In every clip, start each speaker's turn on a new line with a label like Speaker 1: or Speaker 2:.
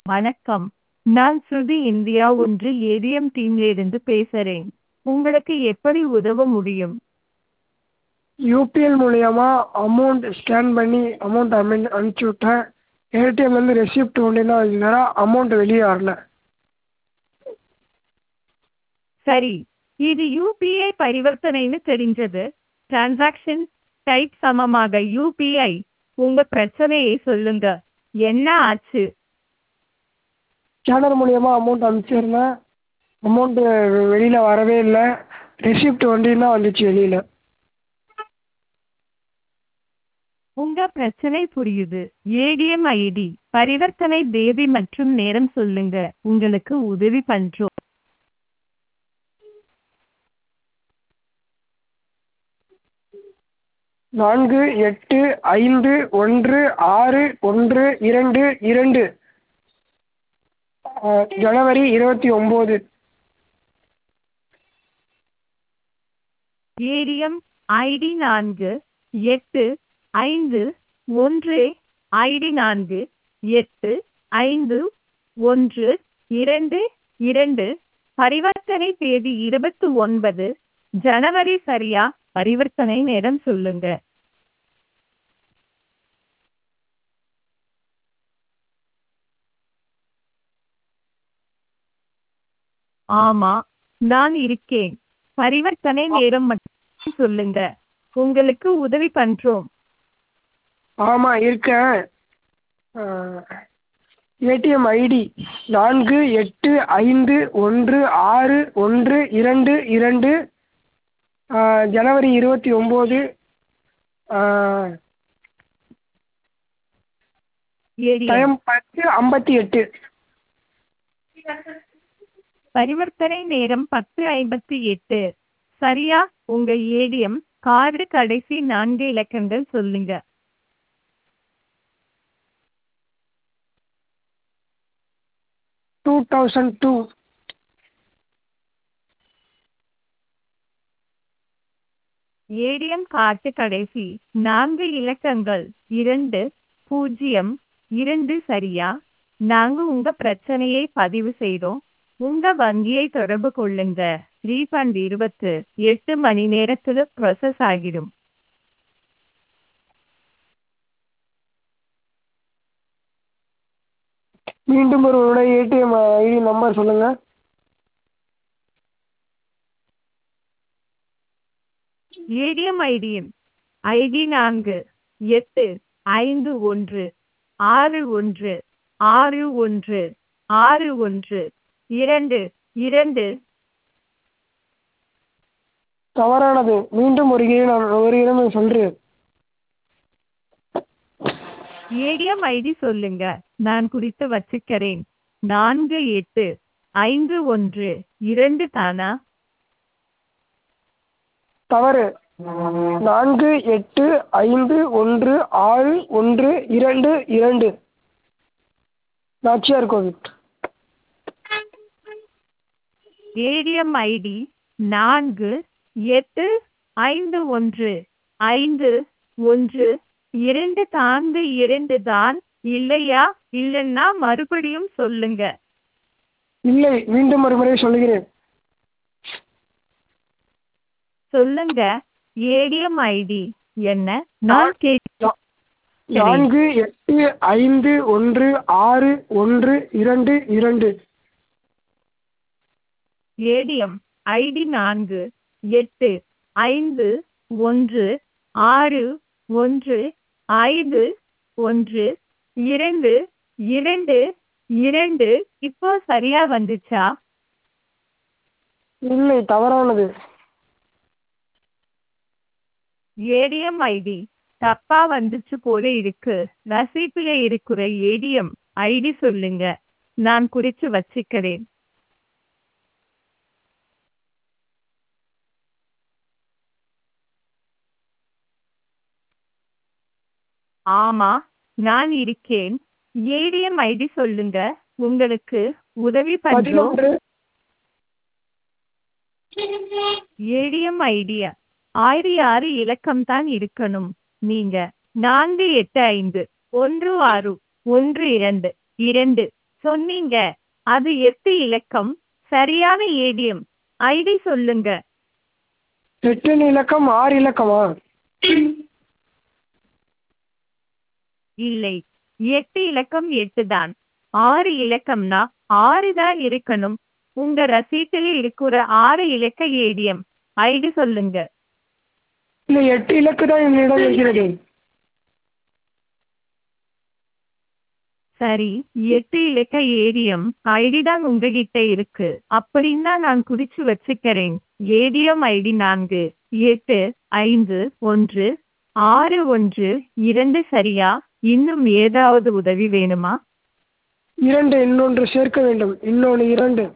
Speaker 1: வணக்கம் நான் ஸ்ருதி இந்தியா ஒன்று ஏடிஎம் டீம்லேருந்து பேசுகிறேன் உங்களுக்கு எப்படி உதவ முடியும்
Speaker 2: யூபிஎல் மூலியமா அமௌண்ட் ஸ்கேன் பண்ணி அமௌண்ட் அமௌண்ட் அனுப்பிச்சி விட்டேன் ஏடிஎம்லேருந்து ரெசிப்ட் ஒன்று தான் வந்ததுனா அமௌண்ட் வெளியே வரல
Speaker 1: சரி இது யூபிஐ பரிவர்த்தனைன்னு தெரிஞ்சது டிரான்சாக்ஷன் டைப் சமமாக யூபிஐ உங்க பிரச்சனையை சொல்லுங்க என்ன ஆச்சு
Speaker 2: ஸ்கேனர் மூலியமா அமௌண்ட் அனுப்பிச்சிருந்தேன் அமௌண்ட்டு வெளியில் வரவே இல்லை ரெசிப்ட் ஒண்டி தான் வந்துச்சு வெளியில்
Speaker 1: உங்க பிரச்சனை புரியுது ஏடிஎம் ஐடி பரிவர்த்தனை தேதி மற்றும் நேரம் சொல்லுங்க உங்களுக்கு உதவி பண்றோம்
Speaker 2: நான்கு எட்டு ஐந்து ஒன்று ஆறு ஒன்று இரண்டு இரண்டு ஜனவரி இருபத்தி ஒம்பது
Speaker 1: ஏடிஎம் ஐடி நான்கு எட்டு ஐந்து ஒன்று ஐடி நான்கு எட்டு ஐந்து ஒன்று இரண்டு இரண்டு பரிவர்த்தனை தேதி இருபத்தி ஒன்பது ஜனவரி சரியா பரிவர்த்தனை நேரம் சொல்லுங்க ஆமா நான் இருக்கேன் பரிவர்த்தனை நேரம் மட்டும் சொல்லுங்க உங்களுக்கு உதவி பண்றோம்
Speaker 2: ஆமாம் இருக்கேன் ஏடிஎம் ஐடி நான்கு எட்டு ஐந்து ஒன்று ஆறு ஒன்று இரண்டு இரண்டு ஜனவரி இருபத்தி ஒம்பது
Speaker 1: ஏடிஎம்
Speaker 2: டைம் பத்து ஐம்பத்தி எட்டு
Speaker 1: பரிவர்த்தனை நேரம் பத்து ஐம்பத்தி எட்டு சரியா உங்க ஏடிஎம் கார்டு கடைசி நான்கு இலக்கங்கள் சொல்லுங்க
Speaker 2: two thousand two
Speaker 1: ATM card கடைசி நான்கு இலக்கங்கள் இரண்டு பூஜ்ஜியம் இரண்டு சரியா நாங்க உங்க பிரச்சனையை பதிவு செய்தோம் உங்க வங்கியை தொடர்பு கொள்ளுங்க ரீஃபண்ட் இருபத்து எட்டு மணி நேரத்துல ப்ராசஸ் ஆகிடும்
Speaker 2: மீண்டும் ஒரு முறை ஏடிஎம் ஐடி நம்பர் சொல்லுங்கள்
Speaker 1: ஏடிஎம் ஐடியும் ஐடி நான்கு எட்டு ஐந்து ஒன்று ஆறு ஒன்று ஆறு ஒன்று ஆறு ஒன்று இரண்டு இரண்டு
Speaker 2: தவறானது மீண்டும் ஒரு இடம் நான் ஒரு இடம் சொல்கிறேன்
Speaker 1: ஏடிஎம் ஐடி சொல்லுங்க நான் குறித்து வச்சுக்கிறேன் நான்கு எட்டு ஐந்து ஒன்று இரண்டு தானா
Speaker 2: தவறு நான்கு எட்டு ஐந்து ஒன்று ஆறு ஒன்று இரண்டு இரண்டு நாச்சியார் கோவில்
Speaker 1: ஏடிஎம் ஐடி நான்கு எட்டு ஐந்து ஒன்று ஐந்து ஒன்று இரண்டு தாங்கு இரண்டு தான் இல்லையா இல்லைன்னா மறுபடியும் சொல்லுங்க
Speaker 2: இல்லை மீண்டும் ஒரு முறை சொல்கிறேன்
Speaker 1: சொல்லுங்க ஏடிஎம் ஐடி என்ன நான் கேட்க
Speaker 2: நான்கு எட்டு ஐந்து ஒன்று ஆறு ஒன்று இரண்டு இரண்டு
Speaker 1: ஏடிஎம் ஐடி நான்கு எட்டு ஐந்து ஒன்று ஆறு ஒன்று ஐந்து ஒன்று இரண்டு இரண்டு இரண்டு இப்போ சரியா வந்துச்சா
Speaker 2: இல்லை தவறானது
Speaker 1: ஏடிஎம் ஐடி தப்பா வந்துச்சு போல இருக்கு ரசீப்பில் இருக்கிற ஏடிஎம் ஐடி சொல்லுங்க நான் குறிச்சு வச்சுக்கிறேன் ஆமா நான் இருக்கேன் ஏடிஎம் ஐடி சொல்லுங்க உங்களுக்கு உதவி பண்றோம்
Speaker 2: பதினொன்று
Speaker 1: ஏடிஎம் ஐடியா ஆயிரம் ஆறு இலக்கம் தான் இருக்கணும் நீங்க நான்கு எட்டு ஐந்து ஒன்று ஆறு ஒன்று இரண்டு இரண்டு சொன்னீங்க அது எட்டு இலக்கம் சரியான ஏடிஎம் ஐடி சொல்லுங்க
Speaker 2: எட்டு இலக்கம் ஆறு இலக்கமா
Speaker 1: இல்லை எட்டு இலக்கம் எட்டு தான் ஆறு இலக்கம்னா ஆறு தான் இருக்கணும் உங்க ரசீட்டில் இருக்கிற ஆறு இலக்க ஏடிஎம் ஐடி சொல்லுங்க
Speaker 2: இல்லை எட்டு இலக்கு தான் என்னிடம் இருக்கிறது
Speaker 1: சரி எட்டு இலக்க ஏடிஎம் ஐடி தான் உங்ககிட்ட இருக்கு அப்படின்னா நான் குறிச்சு வச்சுக்கிறேன் ஏடிஎம் ஐடி நான்கு எட்டு ஐந்து ஒன்று ஆறு ஒன்று இரண்டு சரியா இன்னும் ஏதாவது உதவி வேணுமா
Speaker 2: இரண்டு இன்னொன்று சேர்க்க வேண்டும் இன்னொன்று இரண்டு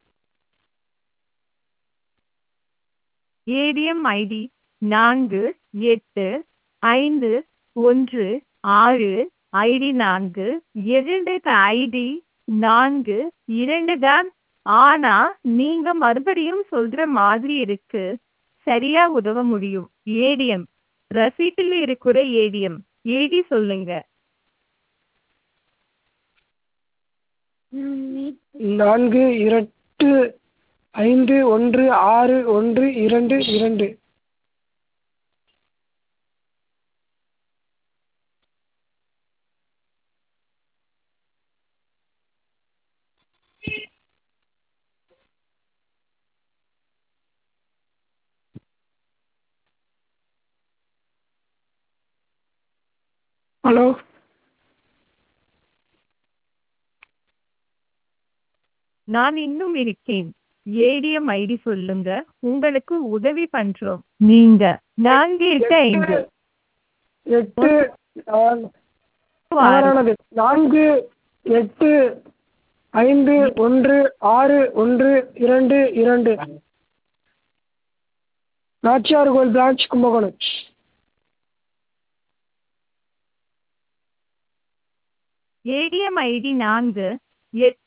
Speaker 1: ஏடிஎம் ஐடி நான்கு எட்டு ஐந்து ஒன்று ஆறு ஐடி நான்கு இரண்டு ஐடி நான்கு இரண்டு தான் ஆனா நீங்க மறுபடியும் சொல்ற மாதிரி இருக்கு சரியா உதவ முடியும் ஏடிஎம் ரசீட்டில் இருக்கிற ஏடிஎம் ஏடி சொல்லுங்க
Speaker 2: நான்கு இரண்டு ஐந்து ஒன்று ஆறு ஒன்று இரண்டு இரண்டு ஹலோ
Speaker 1: நான் இன்னும் இருக்கேன் ஏடிஎம் ஐடி சொல்லுங்க உங்களுக்கு உதவி பண்றோம் நீங்க நான்கு எட்டு ஐந்து
Speaker 2: எட்டு நான்கு தவறானது நான்கு எட்டு ஐந்து ஒன்று ஆறு ஒன்று இரண்டு இரண்டு நாச்சியார் கோயில் பிரான்ச் கும்பகோணம்
Speaker 1: ஏடிஎம் ஐடி நான்கு எட்டு